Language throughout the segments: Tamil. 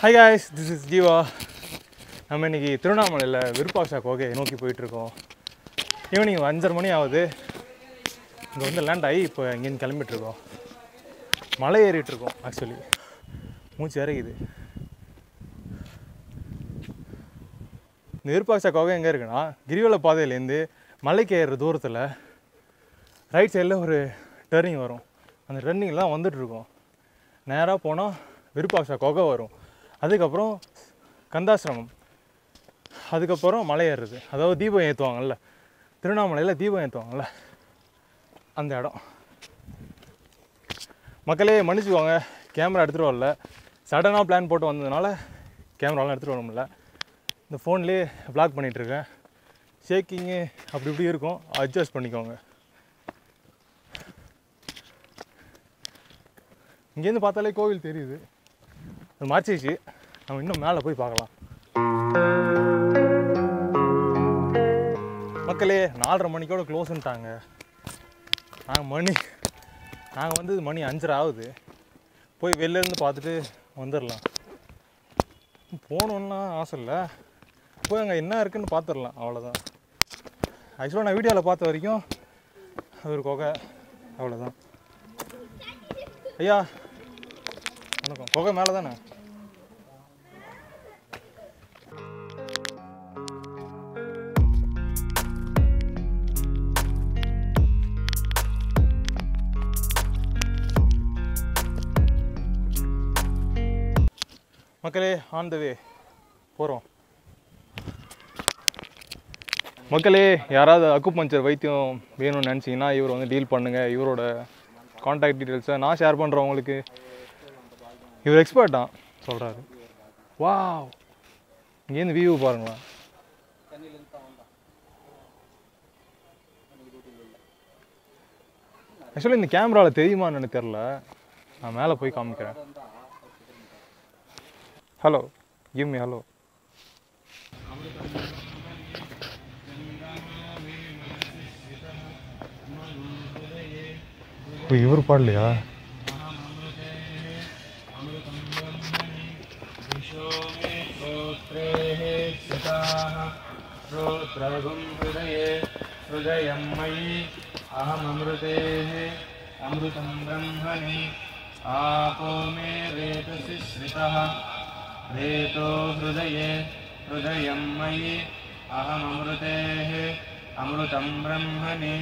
hi guys this is Jeeva நம்ம இன்னைக்கு திருவண்ணாமலையில் விருப்பாஷா கோகை நோக்கி போயிட்டுருக்கோம் ஈவினிங் அஞ்சரை மணி ஆகுது இங்கே வந்து லேண்ட் ஆகி இப்போ இங்கேருந்து கிளம்பிட்டுருக்கோம் மலை ஏறிட்டுருக்கோம் ஆக்சுவலி மூச்சு இறங்குது இந்த விருப்பாஷா கோகை எங்கே இருக்குன்னா கிரிவல பாதையிலேருந்து மலைக்கு ஏறுற தூரத்தில் ரைட் சைடில் ஒரு டர்னிங் வரும் அந்த டர்னிங்லாம் வந்துட்டுருக்கோம் நேராக போனால் விருப்பாஷா குகை வரும் அதுக்கப்புறம் கந்தாசிரமம் அதுக்கப்புறம் மலை ஏறுறது அதாவது தீபம் ஏற்றுவாங்கல்ல திருவண்ணாமலையில் தீபம் ஏற்றுவாங்கல்ல அந்த இடம் மக்களே மன்னிச்சுக்கோங்க கேமரா எடுத்துகிட்டு வரல சடனாக பிளான் போட்டு வந்ததுனால கேமராலாம் எடுத்துகிட்டு வர முடியல இந்த ஃபோன்லேயே ப்ளாக் பண்ணிகிட்ருக்கேன் ஷேக்கிங்கு அப்படி இப்படி இருக்கும் அட்ஜஸ்ட் பண்ணிக்கோங்க இங்கேருந்து பார்த்தாலே கோவில் தெரியுது அது மறைச்சிச்சு நம்ம இன்னும் மேலே போய் பார்க்கலாம் மக்களே நாலரை மணிக்கோட க்ளோஸ்ன்ட்டாங்க நாங்கள் மணி நாங்கள் வந்து மணி அஞ்சரை ஆகுது போய் வெளில இருந்து பார்த்துட்டு வந்துடலாம் போகணுன்னா ஆசை இல்லை போய் அங்கே என்ன இருக்குன்னு பார்த்துடலாம் அவ்வளோதான் ஆக்சுவலாக நான் வீடியோவில் பார்த்த வரைக்கும் அது ஒரு குகை அவ்வளோதான் ஐயா வணக்கம் குகை மேலே தானே மக்களே ஆன் த வே போகிறோம் மக்களே யாராவது அக்குபஞ்சர் வைத்தியம் வேணும்னு நினச்சிங்கன்னா இவர் வந்து டீல் பண்ணுங்கள் இவரோட காண்டாக்ட் டீட்டெயில்ஸை நான் ஷேர் பண்ணுறேன் உங்களுக்கு இவர் எக்ஸ்பர்ட் தான் சொல்கிறாரு வாவ் இங்கேருந்து வியூ பாருங்களேன் ஆக்சுவலி இந்த கேமராவில் தெரியுமான்னு எனக்கு தெரில நான் மேலே போய் காமிக்கிறேன் ஹலோ கிவ் மீ ஹலோ இவர் பாடலையா श्रोत्रगुं हृदये हृदयं मयि अहममृतेः अमृतं ब्रह्मणि आपो मे रेतसि श्रितः रेतो हृदये हृदयं मयि अहममृतेः अमृतं ब्रह्मणि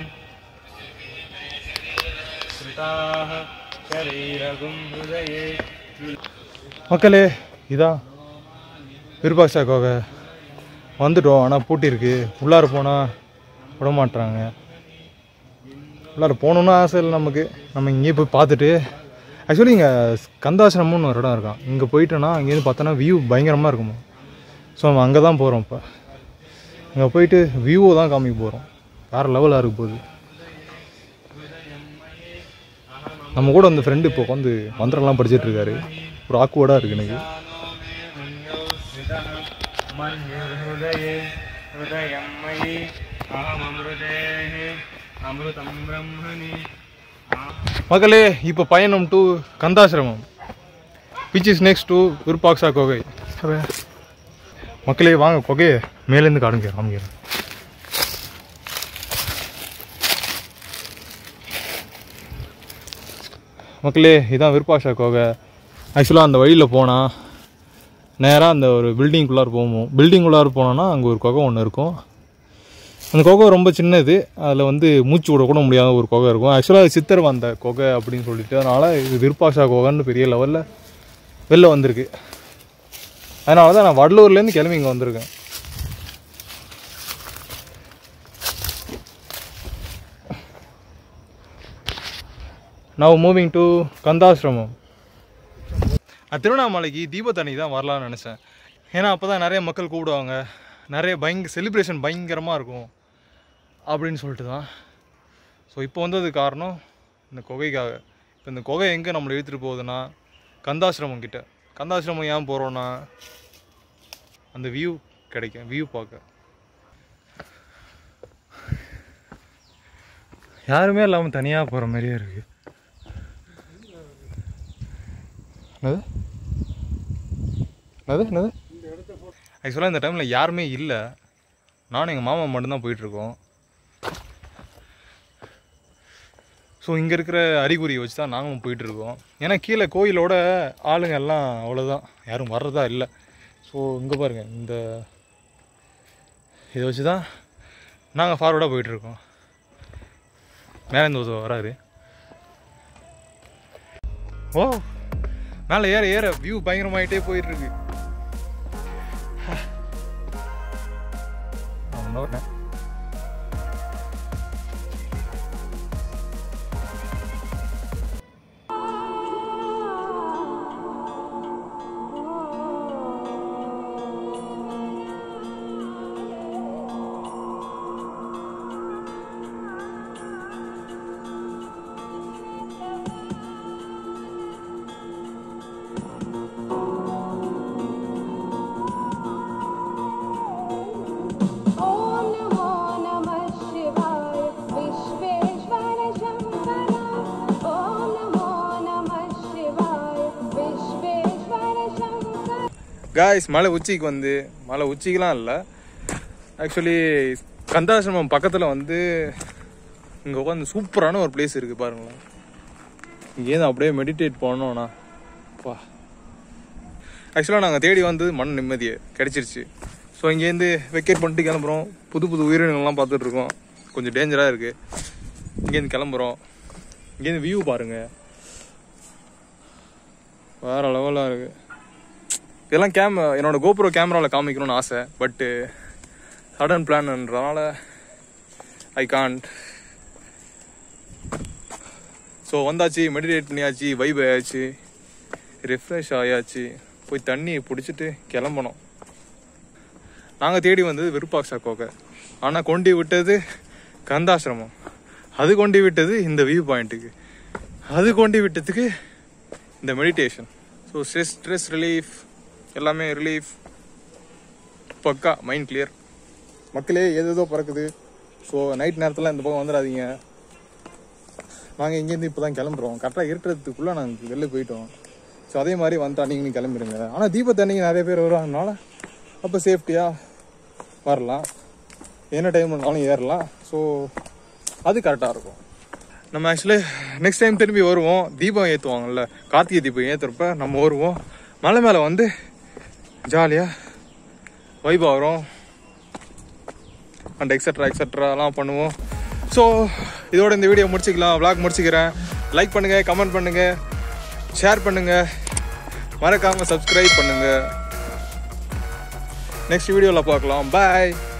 श्रिताः शरीरगुं हृदये மக்களே இதான் விருப்பாக்ஷா கோகை வந்துட்டோம் ஆனால் பூட்டியிருக்கு உள்ளார போனால் விட மாட்றாங்க உள்ளார போகணுன்னு ஆசை இல்லை நமக்கு நம்ம இங்கேயே போய் பார்த்துட்டு ஆக்சுவலி இங்கே கந்தாசிரமம்னு ஒரு இடம் இருக்கான் இங்கே போயிட்டோன்னா அங்கேருந்து பார்த்தோன்னா வியூ பயங்கரமாக இருக்குமா ஸோ நம்ம அங்கே தான் போகிறோம் இப்போ இங்கே போயிட்டு வியூவை தான் காமிக்க போகிறோம் வேறு லெவலாக இருக்க போகுது நம்ம கூட அந்த ஃப்ரெண்டு இப்போ உட்காந்து மந்திரம்லாம் படிச்சிட்டு இருக்காரு ஒரு ஆக்குவர்டாக இருக்கு எனக்கு मन्युर्हृदये हृदयं मयि अहममृतेः अमृतं ब्रह्मणि மக்களே இப்போ பயணம் to Kandasramam which is next to Virupaksha கோகை மக்களே வாங்க கொகையை மேலேருந்து காணுங்க காமிக்கிறேன் மக்களே இதான் விருப்பாக்ஷா கோகை ஆக்சுவலாக அந்த வழியில் போனால் நேராக அந்த ஒரு பில்டிங்குள்ளார போவோம் பில்டிங்குள்ளார போனோன்னா அங்கே ஒரு குகை ஒன்று இருக்கும் அந்த குகை ரொம்ப சின்னது அதில் வந்து மூச்சு விட கூட முடியாத ஒரு குகை இருக்கும் ஆக்சுவலாக சித்தர் வந்த குகை அப்படின்னு சொல்லிட்டு அதனால் இது விருப்பாஷா குகைன்னு பெரிய லெவலில் வெளில வந்திருக்கு அதனால தான் நான் வடலூர்லேருந்து கிளம்பி இங்கே வந்திருக்கேன் நவ் மூவிங் டு கந்தாசிரமம் நான் திருவண்ணாமலைக்கு தீபத்தண்ணி தான் வரலாம்னு நினச்சேன் ஏன்னா அப்போ தான் நிறைய மக்கள் கூப்பிடுவாங்க நிறைய பயங்க செலிப்ரேஷன் பயங்கரமாக இருக்கும் அப்படின்னு சொல்லிட்டு தான் ஸோ இப்போ வந்தது காரணம் இந்த குகைக்காக இப்போ இந்த குகை எங்கே நம்மளை இழுத்துட்டு போகுதுன்னா கந்தாசிரமம் கிட்ட கந்தாசிரமம் ஏன் போகிறோன்னா அந்த வியூ கிடைக்கும் வியூ பார்க்க யாருமே இல்லாமல் தனியாக போகிற மாதிரியே இருக்குது என்னது அது என்னது ஆக்சுவலாக இந்த டைமில் யாருமே இல்லை நானும் எங்கள் மாமா மட்டும்தான் போயிட்டுருக்கோம் ஸோ இங்கே இருக்கிற அறிகுறியை வச்சு தான் நாங்களும் போயிட்டுருக்கோம் ஏன்னா கீழே கோயிலோட ஆளுங்க எல்லாம் அவ்வளோதான் யாரும் வர்றதா இல்லை ஸோ இங்கே பாருங்கள் இந்த இதை வச்சு தான் நாங்கள் ஃபார்வர்டாக போயிட்டுருக்கோம் மேலே இந்த ஒருத்தர் வராரு ஓ மேலே ஏற ஏற வியூ பயங்கரமாயிட்டே போயிட்டுருக்கு ஒன்று ॐ नमो नमः शिवाय विश्वेश्वर शङ्कर ॐ नमो नमः शिवाय विश्वेश्वर शङ्कर காய்ஸ் மலை உச்சிக்கு வந்து மலை உச்சிக்கெலாம் இல்லை ஆக்சுவலி கந்தாசிரமம் பக்கத்தில் வந்து இங்கே உட்காந்து சூப்பரான ஒரு பிளேஸ் இருக்குது பாருங்களேன் இங்கேருந்து அப்படியே மெடிடேட் பண்ணோண்ணா வா ஆக்சுவலாக நாங்கள் தேடி வந்து மன நிம்மதியை கிடைச்சிருச்சு ஸோ இங்கேருந்து வெக்கேட் பண்ணிட்டு கிளம்புறோம் புது புது உயிரினங்கள்லாம் பார்த்துட்டு இருக்கோம் கொஞ்சம் டேஞ்சராக இருக்குது இங்கேருந்து கிளம்புறோம் இங்கேருந்து வியூ பாருங்கள் வேறு லெவலாக இருக்குது இதெல்லாம் கேம் என்னோட கோப்ரோ கேமராவில் காமிக்கணும்னு ஆசை பட்டு சடன் பிளான்ன்றனால ஐ காண்ட் ஸோ வந்தாச்சு மெடிடேட் பண்ணியாச்சு வைப் ஆயாச்சு ரிஃப்ரெஷ் ஆயாச்சு போய் தண்ணியை பிடிச்சிட்டு கிளம்பணும் நாங்கள் தேடி வந்தது விருப்பாக்ஷா கோகை ஆனால் கொண்டு விட்டது கந்தாசிரமம் அது கொண்டு விட்டது இந்த வியூ பாயிண்ட்டுக்கு அது கொண்டு விட்டதுக்கு இந்த meditation so stress stress relief எல்லாமே ரிலீஃப் பக்கா மைண்ட் கிளியர் மக்களே ஏதேதோ பறக்குது ஸோ நைட் நேரத்தில் இந்த பக்கம் வந்துடாதீங்க நாங்கள் இங்கேருந்து இப்போ தான் கிளம்புறோம் கரெக்டாக இருட்டுறதுக்குள்ளே நாங்கள் வெளில போயிட்டோம் ஸோ அதே மாதிரி வந்துட்டா நீங்கள் கிளம்பிடுங்க ஆனால் தீபத்தன்னைக்கு நிறைய பேர் வருவாங்கனால அப்போ சேஃப்டியாக வரலாம் என்ன டைம் வேணாலும் ஏறலாம் ஸோ அது கரெக்டாக இருக்கும் நம்ம ஆக்சுவலி நெக்ஸ்ட் டைம் திரும்பி வருவோம் தீபம் ஏற்றுவாங்கல்ல கார்த்திகை தீபம் ஏற்றுறப்ப நம்ம வருவோம் மலை மேலே வந்து ஜாலியாக வைப் ஆகிறோம் அண்ட் எக்ஸட்ரா எக்ஸட்ராலாம் பண்ணுவோம் ஸோ இதோட இந்த வீடியோ முடிச்சுக்கலாம் vlog முடிச்சுக்கிறேன் லைக் பண்ணுங்கள் கமெண்ட் பண்ணுங்கள் ஷேர் பண்ணுங்கள் மறக்காமல் சப்ஸ்கிரைப் பண்ணுங்கள் நெக்ஸ்ட் வீடியோவில் பார்க்கலாம் பாய்